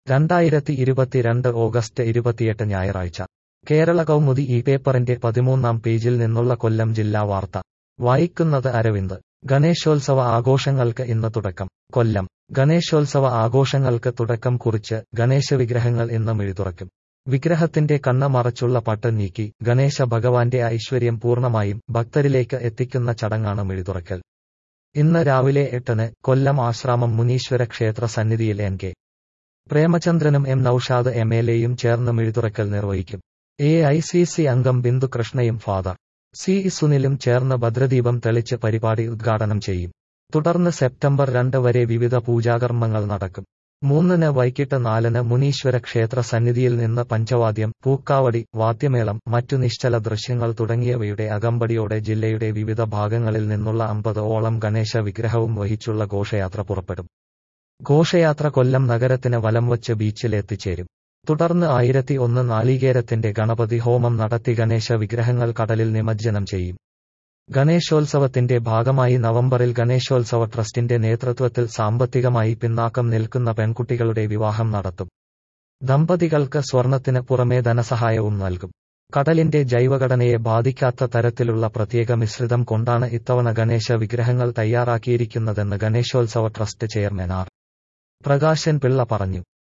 രണ്ടായിരത്തി ഇരുപത്തിരണ്ട് ഓഗസ്റ്റ് ഇരുപത്തിയെട്ട് ഞായറാഴ്ച കേരള കൗമുദി ഈ പേപ്പറിന്റെ പതിമൂന്നാം പേജിൽ നിന്നുള്ള കൊല്ലം ജില്ലാ വാർത്ത വായിക്കുന്നത് അരവിന്ദ് ഗണേശോത്സവ ആഘോഷങ്ങൾക്ക് ഇന്ന് തുടക്കം കൊല്ലം ഗണേശോത്സവ ആഘോഷങ്ങൾക്ക് തുടക്കം കുറിച്ച് ഗണേശ വിഗ്രഹങ്ങൾ ഇന്ന് മിഴിതുറക്കും വിഗ്രഹത്തിന്റെ കണ്ണ് മറച്ചുള്ള പട്ട് നീക്കി ഗണേശ ഭഗവാന്റെ ഐശ്വര്യം പൂർണ്ണമായും ഭക്തരിലേക്ക് എത്തിക്കുന്ന ചടങ്ങാണ് മിഴിതുറക്കൽ ഇന്ന് രാവിലെ എട്ടിന് കൊല്ലം ആശ്രാമം മുനീശ്വര ക്ഷേത്ര സന്നിധിയിൽ എൻ കെ പ്രേമചന്ദ്രനും എം നൌഷാദ് എം എൽ എയും ചേർന്ന് മിഴിതുറക്കൽ നിർവഹിക്കും എ ഐ സി സി അംഗം ബിന്ദു കൃഷ്ണയും ഫാദർ സി സുനിലും ചേർന്ന് ഭദ്രദീപം തെളിച്ച് പരിപാടി ഉദ്ഘാടനം ചെയ്യും തുടർന്ന് സെപ്റ്റംബർ രണ്ട് വരെ വിവിധ പൂജാകർമ്മങ്ങൾ നടക്കും മൂന്നിന് വൈകിട്ട് നാലിന് മുനീശ്വര ക്ഷേത്ര സന്നിധിയിൽ നിന്ന് പഞ്ചവാദ്യം പൂക്കാവടി വാദ്യമേളം മറ്റു നിശ്ചല ദൃശ്യങ്ങൾ തുടങ്ങിയവയുടെ അകമ്പടിയോടെ ജില്ലയുടെ വിവിധ ഭാഗങ്ങളിൽ നിന്നുള്ള അമ്പത് ഓളം ഗണേശ വിഗ്രഹവും വഹിച്ചുള്ള ഘോഷയാത്ര പുറപ്പെടും ഘോഷയാത്ര കൊല്ലം നഗരത്തിന് വലംവച്ച് ബീച്ചിൽ എത്തിച്ചേരും തുടർന്ന് ആയിരത്തി ഒന്ന് നാളികേരത്തിന്റെ ഗണപതി ഹോമം നടത്തി ഗണേശ വിഗ്രഹങ്ങൾ കടലിൽ നിമജ്ജനം ചെയ്യും ഗണേശോത്സവത്തിന്റെ ഭാഗമായി നവംബറിൽ ഗണേശോത്സവ ട്രസ്റ്റിന്റെ നേതൃത്വത്തിൽ സാമ്പത്തികമായി പിന്നാക്കം നിൽക്കുന്ന പെൺകുട്ടികളുടെ വിവാഹം നടത്തും ദമ്പതികൾക്ക് സ്വർണത്തിന് പുറമേ ധനസഹായവും നൽകും കടലിന്റെ ജൈവഘടനയെ ബാധിക്കാത്ത തരത്തിലുള്ള പ്രത്യേക മിശ്രിതം കൊണ്ടാണ് ഇത്തവണ ഗണേശ വിഗ്രഹങ്ങൾ തയ്യാറാക്കിയിരിക്കുന്നതെന്ന് ഗണേശോത്സവ trust chairman R Prakashan Pillai പറഞ്ഞു